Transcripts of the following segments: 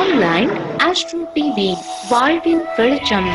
online astro TV வாழ்வின் வெளிச்சம்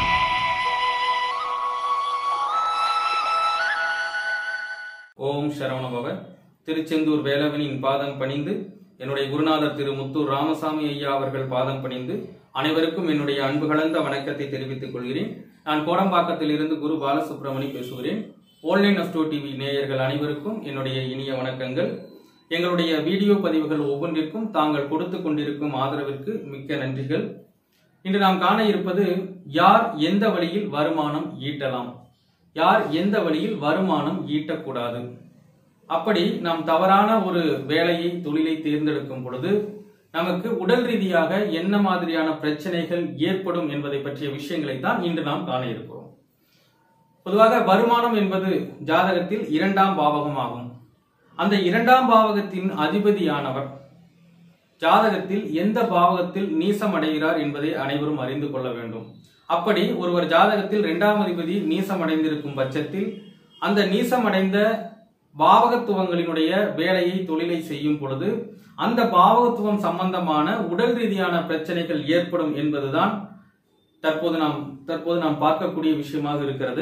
ஓம் சரவணபவ திருச்செந்தூர் வேலவனின் பாதம் பணிந்து என்னுடைய குருநாதர் திரு முத்தூர் ராமசாமி ஐயா அவர்கள் பாதம் பணிந்து அனைவருக்கும் என்னுடைய அன்பு கலந்த வணக்கத்தை தெரிவித்துக் கொள்கிறேன் நான் கோடம்பாக்கத்தில் இருந்து குரு பாலசுப்ரமணி பேசுகிறேன் ஆன்லைன் அஸ்டோ டிவி நேயர்கள் அனைவருக்கும் என்னுடைய இனிய வணக்கங்கள் எங்களுடைய வீடியோ பதிவுகள் ஒவ்வொன்றிற்கும் தாங்கள் கொடுத்து கொண்டிருக்கும் ஆதரவிற்கு மிக்க நன்றிகள் இன்று நாம் காண இருப்பது யார் எந்த வழியில் வருமானம் ஈட்டலாம் யார் எந்த வழியில் வருமானம் ஈட்டக்கூடாது அப்படி நாம் தவறான ஒரு வேலையை தொழிலை தேர்ந்தெடுக்கும் பொழுது நமக்கு உடல் ரீதியாக என்ன மாதிரியான பிரச்சனைகள் ஏற்படும் என்பதை பற்றிய விஷயங்களை தான் இன்று நாம் காண இருக்கிறோம் பொதுவாக வருமானம் என்பது ஜாதகத்தில் இரண்டாம் பாவகம் ஆகும் அந்த இரண்டாம் பாவகத்தின் அதிபதியானவர் ஜாதகத்தில் எந்த பாவகத்தில் நீசம் அடைகிறார் என்பதை அனைவரும் அறிந்து கொள்ள வேண்டும் அப்படி ஒருவர் ஜாதகத்தில் இரண்டாம் அதிபதி நீசம் அடைந்திருக்கும் பட்சத்தில் அந்த நீசம் அடைந்த பாவகத்துவங்களினுடைய வேலையை தொழிலை செய்யும் பொழுது அந்த பாவகத்துவம் சம்பந்தமான உடல் ரீதியான பிரச்சனைகள் ஏற்படும் என்பதுதான் தற்போது நாம் தற்போது நாம் பார்க்கக்கூடிய விஷயமாக இருக்கிறது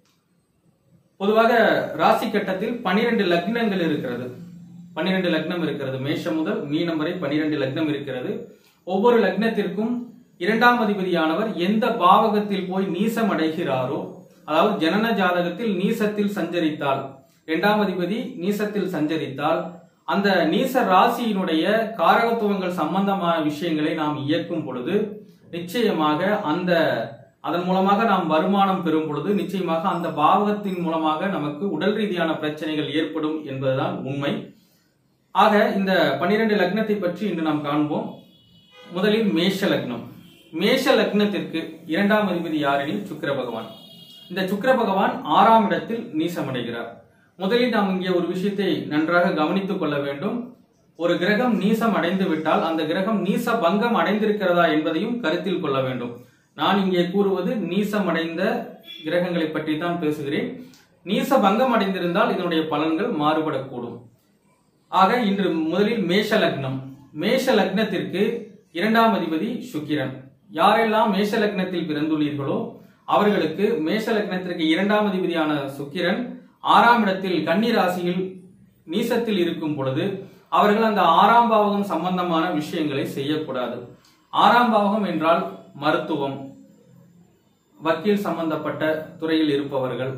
பொதுவாக ராசி கட்டத்தில் பனிரெண்டு லக்னங்கள் இருக்கிறது பன்னிரண்டு லக்னம் இருக்கிறது மேஷம் முதல் மீனம் வரை பனிரெண்டு லக்னம் இருக்கிறது ஒவ்வொரு லக்னத்திற்கும் இரண்டாம் அதிபதியானவர் எந்த பாவகத்தில் போய் நீசம் அடைகிறாரோ அதாவது ஜனன ஜாதகத்தில் நீசத்தில் சஞ்சரித்தால் இரண்டாம் அதிபதி நீசத்தில் சஞ்சரித்தால் அந்த நீச ராசியினுடைய காரகத்துவங்கள் சம்பந்தமான விஷயங்களை நாம் இயக்கும் பொழுது நிச்சயமாக அந்த அதன் மூலமாக நாம் வருமானம் பெறும் பொழுது நிச்சயமாக அந்த பாவகத்தின் மூலமாக நமக்கு உடல் ரீதியான பிரச்சனைகள் ஏற்படும் என்பதுதான் உண்மை ஆக இந்த பன்னிரண்டு லக்னத்தை பற்றி இன்று நாம் காண்போம் முதலில் மேஷ லக்னம் மேஷ லக்னத்திற்கு இரண்டாம் அதிபதி யாரெனில் சுக்கிர பகவான் இந்த சுக்கிர பகவான் ஆறாம் இடத்தில் நீசமடைகிறார் முதலில் நாம் இங்கே ஒரு விஷயத்தை நன்றாக கவனித்துக் கொள்ள வேண்டும் ஒரு கிரகம் நீசம் அடைந்து விட்டால் அந்த கிரகம் நீச பங்கம் அடைந்திருக்கிறதா என்பதையும் கருத்தில் கொள்ள வேண்டும் நான் இங்கே கூறுவது நீசம் அடைந்த கிரகங்களை பற்றி தான் பேசுகிறேன் நீச பங்கம் அடைந்திருந்தால் இதனுடைய பலன்கள் மாறுபடக்கூடும் ஆக இன்று முதலில் மேஷ லக்னம் மேஷ லக்னத்திற்கு இரண்டாம் அதிபதி சுக்கிரன் யாரெல்லாம் மேஷ லக்னத்தில் பிறந்துள்ளீர்களோ அவர்களுக்கு மேஷ லக்னத்திற்கு இரண்டாம் அதிபதியான சுக்கிரன் ஆறாம் இடத்தில் கன்னி ராசியில் நீசத்தில் இருக்கும் பொழுது அவர்கள் அந்த ஆறாம் பாவகம் சம்பந்தமான விஷயங்களை செய்யக்கூடாது ஆறாம் பாவகம் என்றால் மருத்துவம் வக்கீல் சம்பந்தப்பட்ட துறையில் இருப்பவர்கள்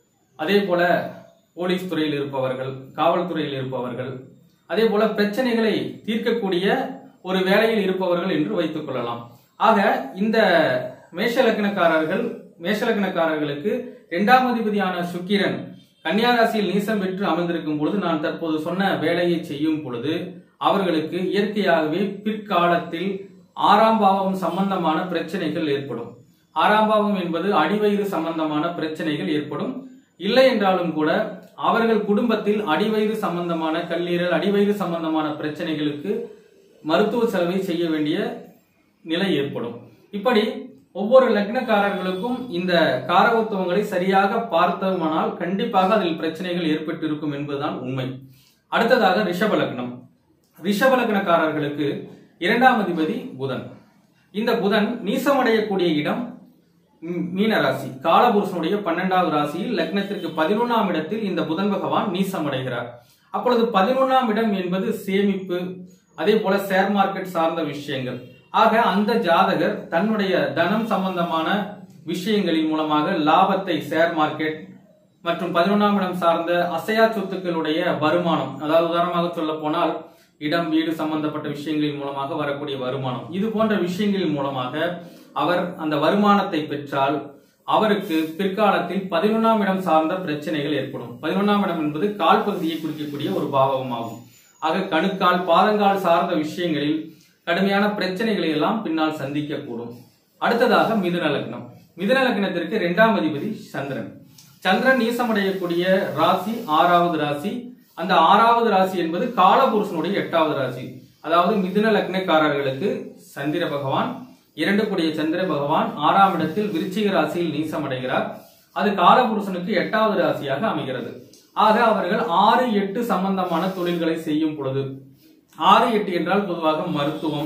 அதே போல போலீஸ் துறையில் இருப்பவர்கள் காவல்துறையில் இருப்பவர்கள் அதே போல பிரச்சனைகளை தீர்க்கக்கூடிய ஒரு வேலையில் இருப்பவர்கள் என்று வைத்துக் கொள்ளலாம் ஆக இந்த மேஷலக்னக்காரர்கள் மேஷலக்னக்காரர்களுக்கு இரண்டாம் அதிபதியான சுக்கிரன் கன்னியாராசியில் நீசம் பெற்று அமர்ந்திருக்கும் பொழுது நான் தற்போது சொன்ன வேலையை செய்யும் பொழுது அவர்களுக்கு இயற்கையாகவே பிற்காலத்தில் ஆறாம் பாவம் சம்பந்தமான பிரச்சனைகள் ஏற்படும் ஆறாம் பாவம் என்பது அடிவயிறு சம்பந்தமான பிரச்சனைகள் ஏற்படும் இல்லை என்றாலும் கூட அவர்கள் குடும்பத்தில் அடிவயிறு சம்பந்தமான கல்லீரல் அடிவயிறு சம்பந்தமான பிரச்சனைகளுக்கு மருத்துவ செலவை செய்ய வேண்டிய நிலை ஏற்படும் இப்படி ஒவ்வொரு லக்னக்காரர்களுக்கும் இந்த காரகத்துவங்களை சரியாக பார்த்தோமானால் கண்டிப்பாக அதில் பிரச்சனைகள் ஏற்பட்டிருக்கும் என்பதுதான் உண்மை அடுத்ததாக ரிஷப லக்னம் ரிஷப லக்னக்காரர்களுக்கு இரண்டாம் அதிபதி புதன் இந்த புதன் நீசமடையக்கூடிய இடம் ம், மீன ராசி காலபுருஷனுடைய பன்னெண்டாவது ராசியில் லக்னத்திற்கு பதினொன்றாம் இடத்தில் இந்த புதன் பகவான் நீசமடைகிறார் அப்பொழுது பதினொன்றாம் இடம் என்பது சேமிப்பு அதே போல ஷேர் மார்க்கெட் சார்ந்த விஷயங்கள் ஆக அந்த ஜாதகர் தன்னுடைய தனம் சம்பந்தமான விஷயங்களின் மூலமாக லாபத்தை ஷேர் மார்க்கெட் மற்றும் பதினொன்றாம் இடம் சார்ந்த அசையா சொத்துக்களுடைய வருமானம் அதாவது உதாரணமாக சொல்ல போனால் இடம் வீடு சம்பந்தப்பட்ட விஷயங்களின் மூலமாக வரக்கூடிய வருமானம் இது போன்ற விஷயங்களின் மூலமாக அவர் அந்த வருமானத்தை பெற்றால் அவருக்கு பிற்காலத்தில் பதினொன்றாம் இடம் சார்ந்த பிரச்சனைகள் ஏற்படும் பதினொன்றாம் இடம் என்பது கால் பகுதியை குறிக்கக்கூடிய ஒரு பாவகமாகும் ஆக கணுக்கால் பாதங்கால் சார்ந்த விஷயங்களில் கடுமையான பிரச்சனைகளை எல்லாம் பின்னால் சந்திக்கக்கூடும் அடுத்ததாக மிதுன லக்னம் மிதுன லக்னத்திற்கு இரண்டாம் அதிபதி சந்திரன் சந்திரன் நீசமடையக்கூடிய ராசி ஆறாவது ராசி அந்த ஆறாவது ராசி என்பது காலபுருஷனுடைய எட்டாவது ராசி அதாவது மிதுன லக்னக்காரர்களுக்கு சந்திர பகவான் இரண்டு கூடிய சந்திர பகவான் ஆறாம் இடத்தில் விருச்சிக ராசியில் நீசமடைகிறார் அது காலபுருஷனுக்கு எட்டாவது ராசியாக அமைகிறது ஆக அவர்கள் ஆறு எட்டு சம்பந்தமான தொழில்களை செய்யும் பொழுது ஆறு எட்டு என்றால் பொதுவாக மருத்துவம்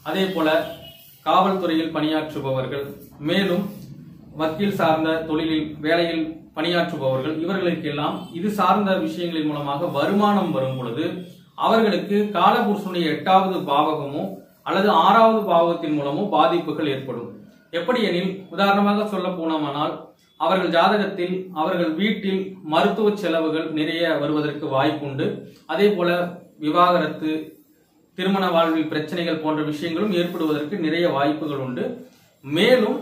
அதே போல காவல்துறையில் பணியாற்றுபவர்கள் மேலும் வக்கீல் சார்ந்த தொழிலில் வேலையில் பணியாற்றுபவர்கள் இவர்களுக்கெல்லாம் இது சார்ந்த விஷயங்களின் மூலமாக வருமானம் வரும் பொழுது அவர்களுக்கு காலபுருஷனுடைய எட்டாவது பாவகமோ அல்லது ஆறாவது பாவகத்தின் மூலமோ பாதிப்புகள் ஏற்படும் எப்படி எனில் உதாரணமாக சொல்ல போனோமானால் அவர்கள் ஜாதகத்தில் அவர்கள் வீட்டில் மருத்துவ செலவுகள் நிறைய வருவதற்கு வாய்ப்புண்டு அதே போல விவாகரத்து திருமண வாழ்வில் பிரச்சனைகள் போன்ற விஷயங்களும் ஏற்படுவதற்கு நிறைய வாய்ப்புகள் உண்டு மேலும்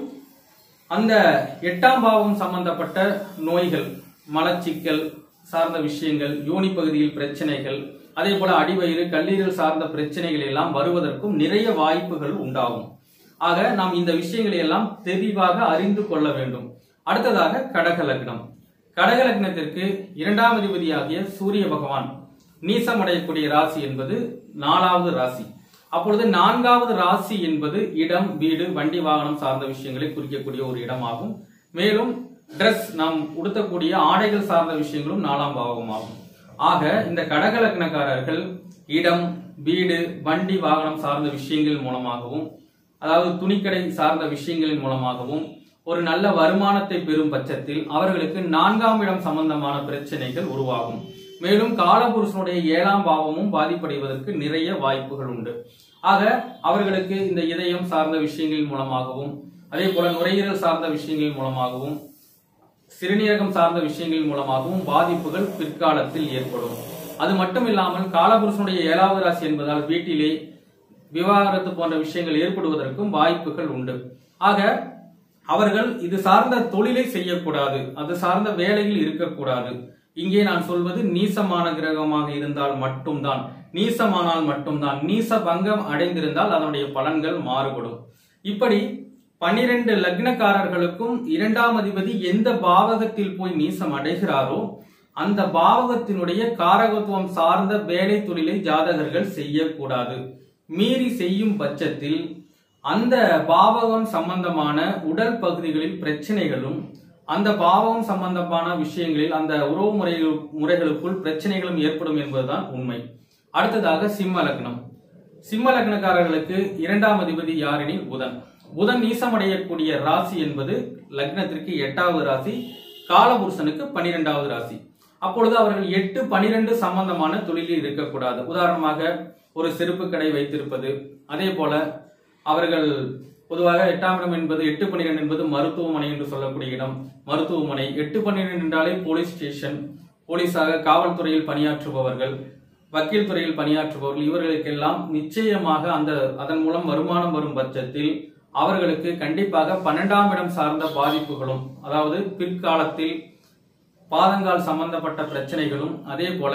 அந்த எட்டாம் பாவம் சம்பந்தப்பட்ட நோய்கள் மலச்சிக்கல் சார்ந்த விஷயங்கள் யோனி பகுதியில் பிரச்சனைகள் அதே போல அடிவயிறு கல்லீரல் சார்ந்த பிரச்சனைகள் எல்லாம் வருவதற்கும் நிறைய வாய்ப்புகள் உண்டாகும் ஆக நாம் இந்த விஷயங்களை எல்லாம் தெளிவாக அறிந்து கொள்ள வேண்டும் அடுத்ததாக கடக லக்னம் கடக லக்னத்திற்கு இரண்டாம் அதிபதியாகிய சூரிய பகவான் நீசமடையக்கூடிய ராசி என்பது நாலாவது ராசி அப்பொழுது நான்காவது ராசி என்பது இடம் வீடு வண்டி வாகனம் சார்ந்த விஷயங்களை குறிக்கக்கூடிய ஒரு இடமாகும் மேலும் Dress நாம் உடுத்தக்கூடிய ஆடைகள் சார்ந்த விஷயங்களும் நாலாம் பாவமாகும் ஆக இந்த கடக லக்னக்காரர்கள் இடம் வீடு வண்டி வாகனம் சார்ந்த விஷயங்கள் மூலமாகவும் அதாவது துணிக்கடை சார்ந்த விஷயங்களின் மூலமாகவும் ஒரு நல்ல வருமானத்தை பெறும் பட்சத்தில் அவர்களுக்கு நான்காம் இடம் சம்பந்தமான பிரச்சனைகள் உருவாகும் மேலும் காலபுருஷனுடைய ஏழாம் பாவமும் பாதிப்படைவதற்கு நிறைய வாய்ப்புகள் உண்டு ஆக அவர்களுக்கு இந்த இதயம் சார்ந்த விஷயங்களின் மூலமாகவும் அதே போல நுரையீரல் சார்ந்த விஷயங்களின் மூலமாகவும் சிறுநீரகம் சார்ந்த விஷயங்களின் மூலமாகவும் பாதிப்புகள் பிற்காலத்தில் ஏற்படும் அது மட்டும் இல்லாமல் காலபுருஷனுடைய ஏழாவது ராசி என்பதால் வீட்டிலே விவாகரத்து போன்ற விஷயங்கள் ஏற்படுவதற்கும் வாய்ப்புகள் உண்டு ஆக அவர்கள் இது சார்ந்த தொழிலை செய்யக்கூடாது அது சார்ந்த வேலையில் இருக்கக்கூடாது இங்கே நான் சொல்வது நீசமான கிரகமாக இருந்தால் மட்டும்தான் நீசமானால் மட்டும்தான் நீச பங்கம் அடைந்திருந்தால் அதனுடைய பலன்கள் மாறுபடும் இப்படி பன்னிரண்டு லக்னக்காரர்களுக்கும் இரண்டாம் அதிபதி எந்த பாவகத்தில் போய் நீசம் அடைகிறாரோ அந்த பாவகத்தினுடைய காரகத்துவம் சார்ந்த வேலை தொழிலை ஜாதகர்கள் செய்யக்கூடாது மீறி செய்யும் பட்சத்தில் அந்த பாவகம் சம்பந்தமான உடல் பகுதிகளில் பிரச்சனைகளும் அந்த பாவகம் சம்பந்தமான விஷயங்களில் அந்த உறவு முறைகள் முறைகளுக்குள் பிரச்சனைகளும் ஏற்படும் என்பதுதான் உண்மை அடுத்ததாக சிம்ம லக்னம் சிம்ம லக்னக்காரர்களுக்கு இரண்டாம் அதிபதி யாரெனில் புதன் புதன் நீசமடையக்கூடிய ராசி என்பது லக்னத்திற்கு எட்டாவது ராசி காலபுருஷனுக்கு பனிரெண்டாவது ராசி அப்பொழுது அவர்கள் எட்டு பனிரெண்டு சம்பந்தமான தொழிலில் இருக்கக்கூடாது உதாரணமாக ஒரு செருப்பு கடை வைத்திருப்பது அதே போல அவர்கள் பொதுவாக எட்டாம் இடம் என்பது எட்டு பன்னிரெண்டு என்பது மருத்துவமனை என்று சொல்லக்கூடிய இடம் மருத்துவமனை எட்டு பன்னிரெண்டு என்றாலே போலீஸ் ஸ்டேஷன் போலீஸாக காவல்துறையில் பணியாற்றுபவர்கள் வக்கீல் துறையில் பணியாற்றுபவர்கள் இவர்களுக்கெல்லாம் நிச்சயமாக அந்த அதன் மூலம் வருமானம் வரும் பட்சத்தில் அவர்களுக்கு கண்டிப்பாக பன்னெண்டாம் இடம் சார்ந்த பாதிப்புகளும் அதாவது பிற்காலத்தில் பாதங்கால் சம்பந்தப்பட்ட பிரச்சனைகளும் அதே போல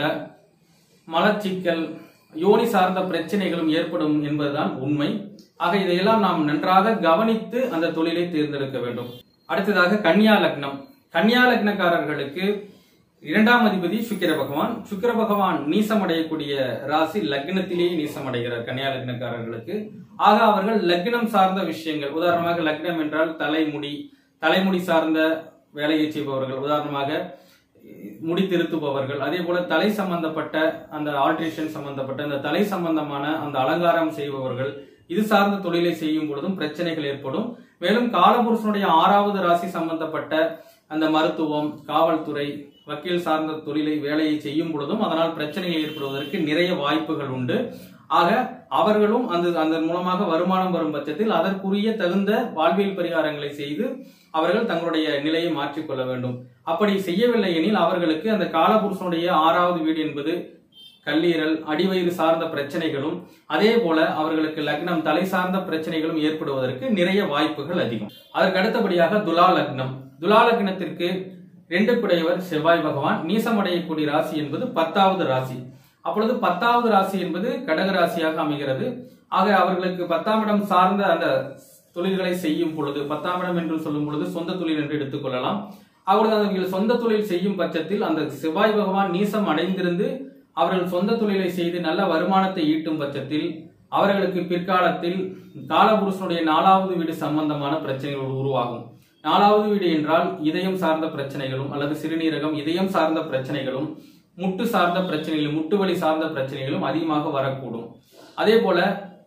மலச்சிக்கல் யோனி சார்ந்த பிரச்சனைகளும் ஏற்படும் என்பதுதான் உண்மை ஆக இதையெல்லாம் நாம் நன்றாக கவனித்து அந்த தொழிலை தேர்ந்தெடுக்க வேண்டும் அடுத்ததாக கன்னியா லக்னம் கன்னியா லக்னக்காரர்களுக்கு இரண்டாம் அதிபதி சுக்கிர பகவான் சுக்கிர பகவான் நீசமடையக்கூடிய ராசி லக்னத்திலேயே நீசமடைகிறார் கன்னியா லக்னக்காரர்களுக்கு ஆக அவர்கள் லக்னம் சார்ந்த விஷயங்கள் உதாரணமாக லக்னம் என்றால் தலைமுடி தலைமுடி சார்ந்த வேலையை செய்பவர்கள் உதாரணமாக முடி திருத்துபவர்கள் அதே போல தலை சம்பந்தப்பட்ட அந்த ஆல்ட்ரேஷன் சம்பந்தப்பட்ட அந்த தலை சம்பந்தமான அந்த அலங்காரம் செய்பவர்கள் இது சார்ந்த தொழிலை செய்யும் பொழுதும் பிரச்சனைகள் ஏற்படும் மேலும் காலபுருஷனுடைய ஆறாவது ராசி சம்பந்தப்பட்ட அந்த மருத்துவம் காவல்துறை வக்கீல் சார்ந்த தொழிலை வேலையை செய்யும் பொழுதும் அதனால் பிரச்சனைகள் ஏற்படுவதற்கு நிறைய வாய்ப்புகள் உண்டு ஆக அவர்களும் அந்த அதன் மூலமாக வருமானம் வரும் பட்சத்தில் அதற்குரிய தகுந்த வாழ்வியல் பரிகாரங்களை செய்து அவர்கள் தங்களுடைய நிலையை மாற்றிக்கொள்ள வேண்டும் அப்படி செய்யவில்லை எனில் அவர்களுக்கு அந்த காலபுருஷனுடைய ஆறாவது வீடு என்பது கல்லீரல் அடிவயிறு சார்ந்த பிரச்சனைகளும் அதே போல அவர்களுக்கு லக்னம் தலை சார்ந்த பிரச்சனைகளும் ஏற்படுவதற்கு நிறைய வாய்ப்புகள் அதிகம் அதற்கு அடுத்தபடியாக துலா லக்னம் துலா லக்னத்திற்கு ரெண்டு குடையவர் செவ்வாய் பகவான் நீசமடையக்கூடிய ராசி என்பது பத்தாவது ராசி அப்பொழுது பத்தாவது ராசி என்பது கடக ராசியாக அமைகிறது ஆக அவர்களுக்கு பத்தாம் இடம் சார்ந்த அந்த தொழில்களை செய்யும் பொழுது பத்தாம் இடம் என்று சொல்லும் பொழுது சொந்த தொழில் என்று எடுத்துக்கொள்ளலாம் அவர்கள் அவர்கள் சொந்த தொழில் செய்யும் பட்சத்தில் அந்த செவ்வாய் பகவான் நீசம் அடைந்திருந்து அவர்கள் சொந்த தொழிலை செய்து நல்ல வருமானத்தை ஈட்டும் பட்சத்தில் அவர்களுக்கு பிற்காலத்தில் காலபுருஷனுடைய நாலாவது வீடு சம்பந்தமான பிரச்சனைகள் உருவாகும் நாலாவது வீடு என்றால் இதயம் சார்ந்த பிரச்சனைகளும் அல்லது சிறுநீரகம் இதயம் சார்ந்த பிரச்சனைகளும் முட்டு சார்ந்த பிரச்சனைகளும் முட்டு வலி சார்ந்த பிரச்சனைகளும் அதிகமாக வரக்கூடும் அதே போல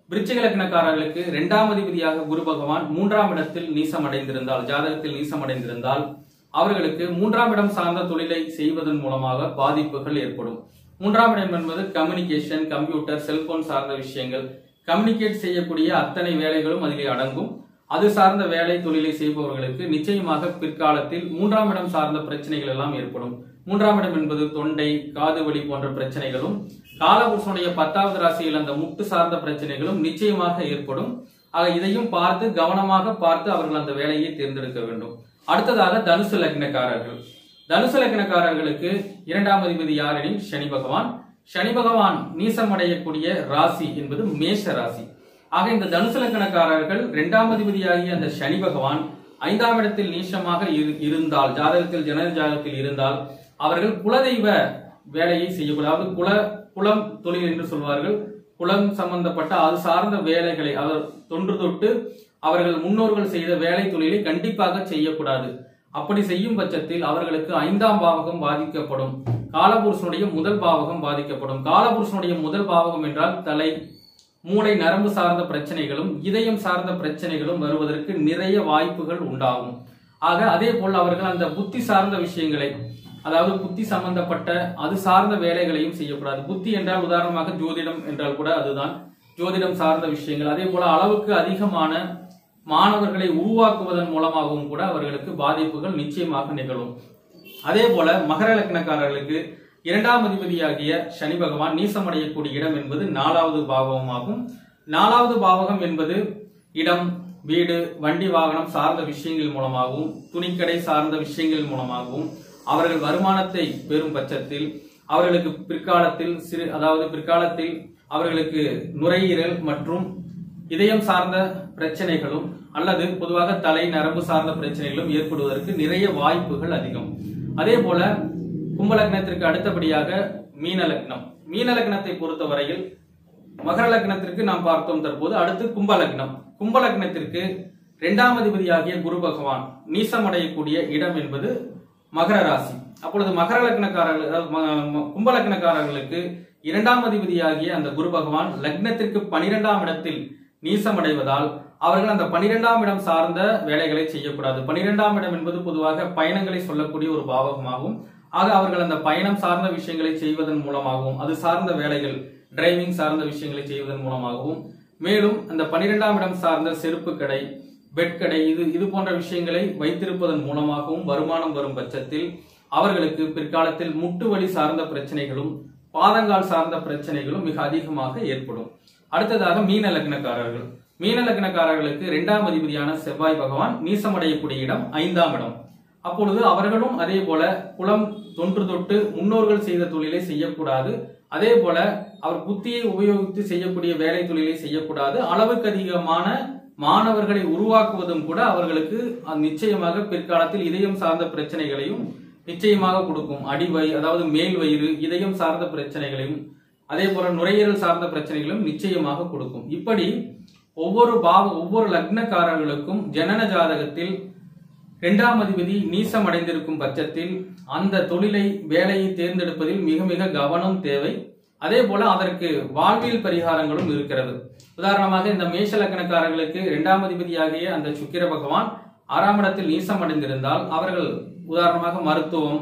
விருச்சிக லக்னக்காரர்களுக்கு இரண்டாம் அதிபதியாக குரு பகவான் மூன்றாம் இடத்தில் நீசம் அடைந்திருந்தால் ஜாதகத்தில் நீசம் அடைந்திருந்தால் அவர்களுக்கு மூன்றாம் இடம் சார்ந்த தொழிலை செய்வதன் மூலமாக பாதிப்புகள் ஏற்படும் மூன்றாம் இடம் என்பது கம்யூனிகேஷன் கம்ப்யூட்டர் செல்போன் சார்ந்த விஷயங்கள் கம்யூனிகேட் செய்யக்கூடிய அத்தனை வேலைகளும் அதிலே அடங்கும் அது சார்ந்த வேலை தொழிலை செய்பவர்களுக்கு நிச்சயமாக பிற்காலத்தில் மூன்றாம் இடம் சார்ந்த பிரச்சனைகள் எல்லாம் ஏற்படும் மூன்றாம் இடம் என்பது தொண்டை காது வலி போன்ற பிரச்சனைகளும் காலபுருஷனுடைய பத்தாவது ராசியில் அந்த முட்டு சார்ந்த பிரச்சனைகளும் நிச்சயமாக ஏற்படும் ஆக இதையும் பார்த்து கவனமாக பார்த்து அவர்கள் அந்த வேலையை தேர்ந்தெடுக்க வேண்டும் அடுத்ததாக தனுசு லக்னக்காரர்கள் தனுசு லக்னக்காரர்களுக்கு இரண்டாம் அதிபதி யாரெனில் சனி பகவான் சனி பகவான் நீசமடையக்கூடிய ராசி என்பது மேஷ ராசி ஆக இந்த தனுசு லக்னக்காரர்கள் இரண்டாம் அதிபதியாகிய அந்த சனி பகவான் ஐந்தாம் இடத்தில் நீசமாக இரு- இருந்தால் ஜாதகத்தில் ஜனன ஜாதகத்தில் இருந்தால் அவர்கள் குலதெய்வ வேலையை செய்யக்கூடாது அதாவது குல குலம் தொழில் என்று சொல்வார்கள் குலம் சம்பந்தப்பட்ட அது சார்ந்த வேலைகளை அவர் தொன்று தொட்டு அவர்கள் முன்னோர்கள் செய்த வேலை தொழிலை கண்டிப்பாக செய்யக்கூடாது அப்படி செய்யும் பட்சத்தில் அவர்களுக்கு ஐந்தாம் பாவகம் பாதிக்கப்படும் காலபுருஷனுடைய முதல் பாவகம் பாதிக்கப்படும் காலபுருஷனுடைய முதல் பாவகம் என்றால் தலை மூளை நரம்பு சார்ந்த பிரச்சனைகளும் இதயம் சார்ந்த பிரச்சனைகளும் வருவதற்கு நிறைய வாய்ப்புகள் உண்டாகும் ஆக அதே போல் அவர்கள் அந்த புத்தி சார்ந்த விஷயங்களை அதாவது புத்தி சம்பந்தப்பட்ட அது சார்ந்த வேலைகளையும் செய்யக்கூடாது புத்தி என்றால் உதாரணமாக ஜோதிடம் என்றால் கூட அதுதான் ஜோதிடம் சார்ந்த விஷயங்கள் அதே போல அளவுக்கு அதிகமான மாணவர்களை உருவாக்குவதன் மூலமாகவும் கூட அவர்களுக்கு பாதிப்புகள் நிச்சயமாக நிகழும் அதே போல மகர லக்னக்காரர்களுக்கு இரண்டாம் அதிபதியாகிய சனி பகவான் நீசமடையக்கூடிய இடம் என்பது நாலாவது பாவகமாகும் நாலாவது பாவகம் என்பது இடம் வீடு வண்டி வாகனம் சார்ந்த விஷயங்கள் மூலமாகவும் துணிக்கடை சார்ந்த விஷயங்கள் மூலமாகவும் அவர்கள் வருமானத்தை பெறும் பட்சத்தில் அவர்களுக்கு பிற்காலத்தில் சிறு அதாவது பிற்காலத்தில் அவர்களுக்கு நுரையீரல் மற்றும் இதயம் சார்ந்த பிரச்சனைகளும் அல்லது பொதுவாக தலை நரம்பு சார்ந்த பிரச்சனைகளும் ஏற்படுவதற்கு நிறைய வாய்ப்புகள் அதிகம் அதே போல கும்ப லக்னத்திற்கு அடுத்தபடியாக மீன லக்னம் மீன லக்னத்தை பொறுத்தவரையில் மகர லக்னத்திற்கு நாம் பார்த்தோம் தற்போது அடுத்து கும்ப லக்னம் கும்ப லக்னத்திற்கு இரண்டாம் அதிபதியாகிய குரு பகவான் நீசமடையக்கூடிய இடம் என்பது மகர ராசி அப்பொழுது மகர லக்னக்காரர்கள் அதாவது ம- ம- கும்ப லக்னக்காரர்களுக்கு இரண்டாம் அதிபதியாகிய அந்த குரு பகவான் லக்னத்திற்கு பனிரெண்டாம் இடத்தில் நீசமடைவதால் அவர்கள் அந்த பனிரெண்டாம் இடம் சார்ந்த வேலைகளை செய்யக்கூடாது பனிரெண்டாம் இடம் என்பது பொதுவாக பயணங்களை சொல்லக்கூடிய ஒரு பாவகமாகும் ஆக அவர்கள் அந்த பயணம் சார்ந்த விஷயங்களை செய்வதன் மூலமாகவும் அது சார்ந்த வேலைகள் டிரைவிங் சார்ந்த விஷயங்களை செய்வதன் மூலமாகவும் மேலும் அந்த பனிரெண்டாம் இடம் சார்ந்த செருப்பு கடை பெட் கடை இது இது போன்ற விஷயங்களை வைத்திருப்பதன் மூலமாகவும் வருமானம் வரும் பட்சத்தில் அவர்களுக்கு பிற்காலத்தில் முட்டு வலி சார்ந்த பிரச்சனைகளும் பாதங்கால் சார்ந்த பிரச்சனைகளும் மிக அதிகமாக ஏற்படும் அடுத்ததாக மீன லக்னக்காரர்கள் மீன லக்னக்காரர்களுக்கு இரண்டாம் அதிபதியான செவ்வாய் பகவான் நீசமடையக்கூடிய இடம் ஐந்தாம் இடம் அப்பொழுது அவர்களும் அதே போல குலம் தொன்று தொட்டு முன்னோர்கள் செய்த தொழிலை செய்யக்கூடாது அதே போல அவர் புத்தியை உபயோகித்து செய்யக்கூடிய வேலை தொழிலை செய்யக்கூடாது அளவுக்கு அதிகமான மாணவர்களை உருவாக்குவதும் கூட அவர்களுக்கு அஹ், நிச்சயமாக பிற்காலத்தில் இதயம் சார்ந்த பிரச்சனைகளையும் நிச்சயமாக கொடுக்கும் அடிவை அதாவது மேல் வயிறு இதயம் சார்ந்த பிரச்சனைகளையும் அதே போல நுரையீரல் சார்ந்த பிரச்சனைகளும் நிச்சயமாக கொடுக்கும் இப்படி ஒவ்வொரு பாவ ஒவ்வொரு லக்னக்காரர்களுக்கும் ஜனன ஜாதகத்தில் இரண்டாம் அதிபதி நீசம் அடைந்திருக்கும் பட்சத்தில் அந்த தொழிலை வேலையை தேர்ந்தெடுப்பதில் மிக மிக கவனம் தேவை அதே போல அதற்கு வாழ்வியல் பரிகாரங்களும் இருக்கிறது உதாரணமாக இந்த மேஷ லக்னக்காரர்களுக்கு இரண்டாம் அதிபதியாகிய அந்த சுக்கிர பகவான் ஆறாம் இடத்தில் நீசம் அடைந்திருந்தால் அவர்கள் உதாரணமாக மருத்துவம்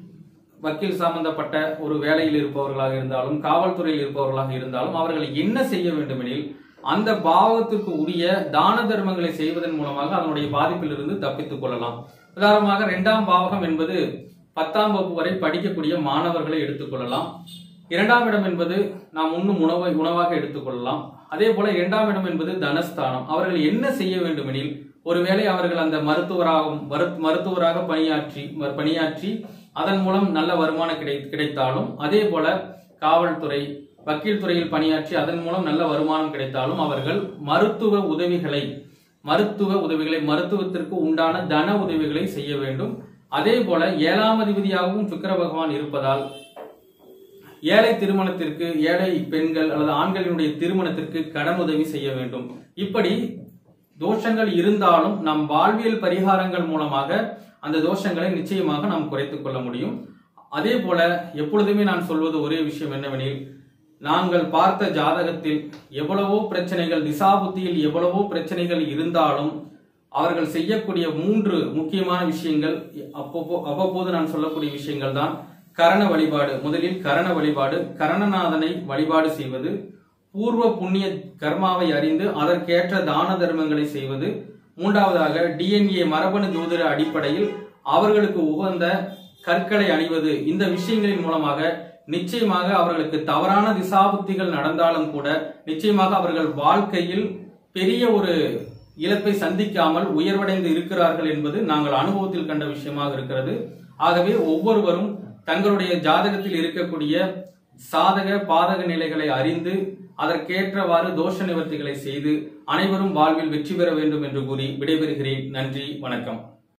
வக்கீல் சம்பந்தப்பட்ட ஒரு வேலையில் இருப்பவர்களாக இருந்தாலும் காவல்துறையில் இருப்பவர்களாக இருந்தாலும் அவர்கள் என்ன செய்ய வேண்டுமெனில் அந்த பாவத்திற்கு உரிய தான தர்மங்களை செய்வதன் மூலமாக அதனுடைய பாதிப்பிலிருந்து தப்பித்துக் கொள்ளலாம் உதாரணமாக இரண்டாம் பாவகம் என்பது பத்தாம் வகுப்பு வரை படிக்கக்கூடிய மாணவர்களை எடுத்துக்கொள்ளலாம் இரண்டாம் இடம் என்பது நாம் உண்ணும் உணவை உணவாக எடுத்துக்கொள்ளலாம் அதே போல இரண்டாம் இடம் என்பது தனஸ்தானம் அவர்கள் என்ன செய்ய வேண்டுமெனில் ஒருவேளை அவர்கள் அந்த மருத்துவராக மரு- மருத்துவராக பணியாற்றி ம- பணியாற்றி அதன் மூலம் நல்ல வருமானம் கிடை கிடைத்தாலும் அதே போல காவல்துறை வக்கீல் துறையில் பணியாற்றி அதன் மூலம் நல்ல வருமானம் கிடைத்தாலும் அவர்கள் மருத்துவ உதவிகளை மருத்துவ உதவிகளை மருத்துவத்திற்கு உண்டான தன உதவிகளை செய்ய வேண்டும் அதே போல ஏழாம் அதிபதியாகவும் சுக்கிர பகவான் இருப்பதால் ஏழை திருமணத்திற்கு ஏழை பெண்கள் அல்லது ஆண்களினுடைய திருமணத்திற்கு கடன் உதவி செய்ய வேண்டும் இப்படி தோஷங்கள் இருந்தாலும் நம் வாழ்வியல் பரிகாரங்கள் மூலமாக அந்த தோஷங்களை நிச்சயமாக நாம் குறைத்துக் கொள்ள முடியும் அதே போல எப்பொழுதுமே நான் சொல்வது ஒரே விஷயம் என்னவெனில் நாங்கள் பார்த்த ஜாதகத்தில் எவ்வளவோ பிரச்சனைகள் திசாபுத்தியில் எவ்வளவோ பிரச்சனைகள் இருந்தாலும் அவர்கள் செய்யக்கூடிய மூன்று முக்கியமான விஷயங்கள் அப்பப்போ அவ்வப்போது நான் சொல்லக்கூடிய விஷயங்கள் தான் கரண வழிபாடு முதலில் கரண வழிபாடு கரணநாதனை வழிபாடு செய்வது பூர்வ புண்ணிய கர்மாவை அறிந்து அதற்கேற்ற தான தர்மங்களை செய்வது மூன்றாவதாக டிஎன்ஏ மரபணு ஜோதிட அடிப்படையில் அவர்களுக்கு உகந்த கற்களை அணிவது இந்த விஷயங்களின் மூலமாக நிச்சயமாக அவர்களுக்கு தவறான திசாபுத்திகள் நடந்தாலும் கூட நிச்சயமாக அவர்கள் வாழ்க்கையில் பெரிய ஒரு இழப்பை சந்திக்காமல் உயர்வடைந்து இருக்கிறார்கள் என்பது நாங்கள் அனுபவத்தில் கண்ட விஷயமாக இருக்கிறது ஆகவே ஒவ்வொருவரும் தங்களுடைய ஜாதகத்தில் இருக்கக்கூடிய சாதக பாதக நிலைகளை அறிந்து அதற்கேற்றவாறு தோஷ நிவர்த்திகளை செய்து அனைவரும் வாழ்வில் வெற்றி பெற வேண்டும் என்று கூறி விடைபெறுகிறேன் நன்றி வணக்கம்